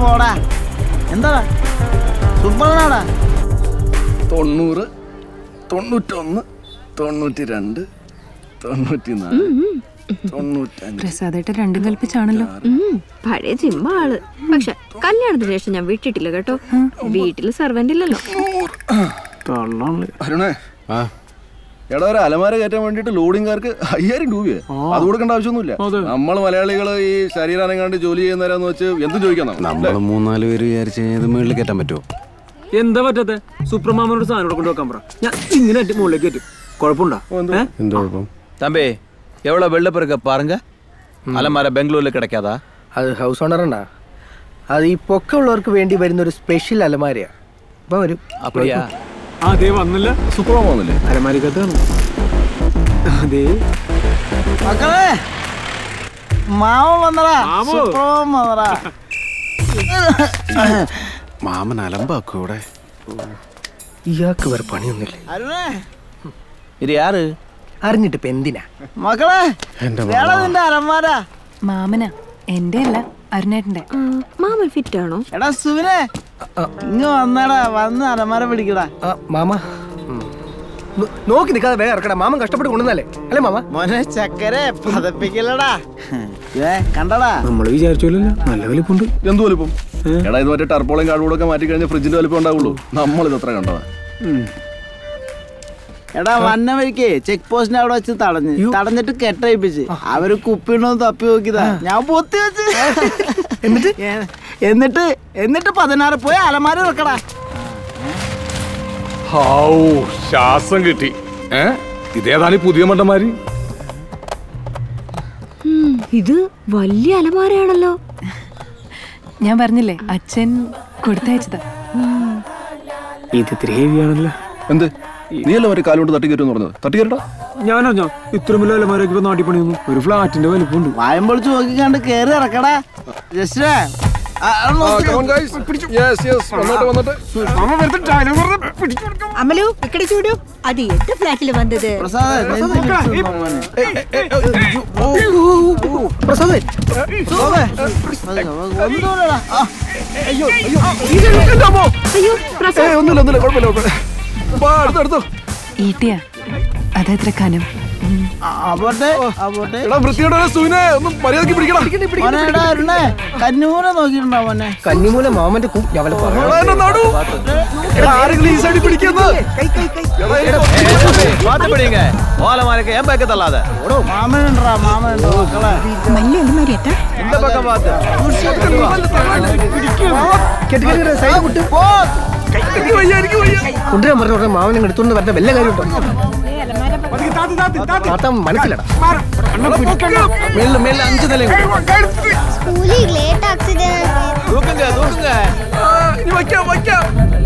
പോടാ എന്താടാ സൂപ്പറാടാ തൊണ്ണൂറ് തൊണ്ണൂറ്റൊന്ന് തൊണ്ണൂറ്റി രണ്ട് തൊണ്ണൂറ്റി നാല് തൊണ്ണൂറ്റഞ്ച് പ്രസാദേട്ട രണ്ടും കൽപ്പിച്ചാണല്ലോ ഉം, പഴയ ജിമ്മ ആള് പക്ഷെ കല്യാണത്തിന് ശേഷം ഞാൻ വിട്ടിട്ടില്ല കേട്ടോ വീട്ടില് സെർവന്റ് ഇല്ലല്ലോ അരുണേ എടാ ഒരു അലമാര കയറ്റാൻ വേണ്ടിട്ട് ലോഡിംഗുകാർക്ക് അയ്യായിരം രൂപയെ അത് കൊടുക്കേണ്ട ആവശ്യമൊന്നുമില്ല നമ്മൾ മലയാളികൾ ഈ ശരീരം അനങ്ങാണ്ട് ജോലി ചെയ്യുന്നവരാന്ന് വെച്ച് എന്തും ചോദിക്കാം നമ്മൾ മൂന്നാല് പേര് വിചാരിച്ചു കഴിഞ്ഞാൽ ഇത് മുകളിൽ കയറ്റാൻ പറ്റുമോ എന്താ പറ്റാത്തെ സൂപ്രമാമനോട് സാധനം ഇവിടെ കൊണ്ട് വെക്കാൻ പറ ഞാൻ ഇങ്ങനെ അറ്റ് മുകളിലേക്ക് കയറ്റും കുഴപ്പമുണ്ടോ ഏ? എന്ത് കുഴപ്പം தம்பி எவ்வளோ வெள்ளப்பு இருக்க பாருங்க அலமார பெங்களூர்ல கிடைக்காதா അത് ഹൗസ് ഓണറണ്ടാ അത് ഈ പൊക്കമുള്ളവർക്ക് വേണ്ടി വരുന്ന ഒരു സ്പെഷ്യൽ അലമാരയാ അപ്പൊ വരും அப்படியா ആ ദേ വന്നില്ല സുപ്രമാമൊന്നുമില്ലേ അലമാരിക്കകത്താണ് അതെ മക്കളെ മാമൻ വന്നടാ മാമോ? സുപ്രഭാതം വന്നടാ മാമൻ അലമ്പാക്കും ഇവിടെ ഇയാൾക്ക് വേറെ പണിയൊന്നുമില്ല അരുണേ இது யாரு അറിഞ്ഞിട്ട് ഇപ്പൊ എന്തിനാ മക്കളെ എന്റെ വേള നിന്റെ അലമാര മാമനാ എന്റെ അല്ല അരുണേട്ടന്റെ ആ, മാമൻ ഫിറ്റ് ആണോ എടാ സുവിനെ ഇങ്ങ് വന്നടാ വന്ന് അലമാര പിടിക്കടാ ആ, മാമ ഉം. നോ- നോക്കി നിൽക്കാതെ വേഗം ഇറക്കടാ മാമൻ കഷ്ടപ്പെട്ട് കൊണ്ടുവന്നല്ലേ അല്ലേ മാമ മോനെ ചക്കരെ പതപ്പിക്കലടാ ഏ കണ്ടടാ നമ്മൾ വിചാരിച്ചോലല്ലോ നല്ല വലിപ്പുണ്ട് എന്ത് വലിപ്പം എടാ ഇത് മറ്റേ ടർപ്പോളയും കാർഡ്ബോർഡൊക്കെ മാറ്റി കഴിഞ്ഞാൽ ഫ്രിഡ്ജിന്റെ വലിപ്പം ഉണ്ടാവുള്ളൂ നമ്മൾ ഇത് അത്ര കണ്ടതാ എടാ വന്ന വഴിക്ക് ചെക്ക് പോസ്റ്റിന്റെ അവിടെ വെച്ച് തടഞ്ഞ് തടഞ്ഞിട്ട് കെട്ടയിപ്പിച്ച് അവര് കുപ്പിണോന്ന് തപ്പി നോക്കിയതാ ഞാൻ പൊത്തി വെച്ച് എന്നിട്ട് എന്നിട്ട് എന്നിട്ട് പതിനാറ് പോയി അലമാര വെക്കടാ ഹാവൂ ശ്വാസം കിട്ടി ഏ ഇതേതാണ് ഈ പുതിയ മണ്ടന്മാര് ഉം, ഇത് വലിയ അലമാരയാണല്ലോ ഞാൻ പറഞ്ഞില്ലേ അച്ഛൻ കൊടുത്തയച്ചതാ ഇത് ഇത്തിരി ഹെവി ആണല്ലോ എന്ത് നീയല്ലേ മറ്റേ കാലുകൊണ്ട് തട്ടി കയറ്റുമെന്ന് പറഞ്ഞത് തട്ടി കയറടാ ഞാനറിഞ്ഞോ ഇത്ര വലിയ അലമാരൊക്കെ ഇപ്പൊ നാട്ടിൽ പണിയൊന്നും ഒരു ഫ്ലാറ്റിന്റെ വലിപ്പമുണ്ട് വായം പൊളിച്ച് നോക്കിക്കാണ്ട് കേറി ഇറക്കടാ ജസ്റ്റ് అమలు ఇక్కడ చూడు అది ఎంత ఫ్లాట్ లో వందது പ്രസാദേ അയ്യോ പ്രസാദ് ഒന്നുമില്ല ഒന്നുമില്ല കുഴപ്പമില്ല കുഴപ്പമില്ല വാ, അടുത്തോ, അടുത്തോ. ഈട്ടിയാ അതെത്ര കനം ഉം. അപ്പോട്ടെ അപ്പോട്ടെ എടാ വൃത്തിയോടെ സുവിനെ ഒന്ന് മര്യാദക്ക് പിടിക്കണം മോനെ എടാ അരുണേ കന്നൂനെ നോക്കിയിട്ടുണ്ടോ മോനെ കന്നിമൂല മാമന്റെ കൂ ഞാൻ വല്ല പറയാം എടാ, എന്നെ നടു. എടാ, ആരെങ്കിലും ഈ സൈഡിൽ പിടിക്കുന്നത് பார்த்து படிங்க ஓலமாருக்கு என் பக்கம் தள்ளாத മാമനുണ്ടാ മാമനുണ്ടോ മക്കളെ మళ్ళీ ఎంత మరి అట్ట இந்த பக்கம் பார்த்து സൈഡ് വിട്ട് കൊണ്ടുവരാൻ പറഞ്ഞ ഉടനെ മാമനെ എടുത്തോണ്ട് വരേണ്ട വല്ല കാര്യമുണ്ടോ താത്ത മനസ്സിലടാ மேல மேல அஞ்சு நிலையும் സ്കൂളിൽ ലേറ്റ് ആക്സിഡന്റ് தூக்குங்க தூக்குங்க ഇനി വയ്ക്കാം വയ്ക്കാം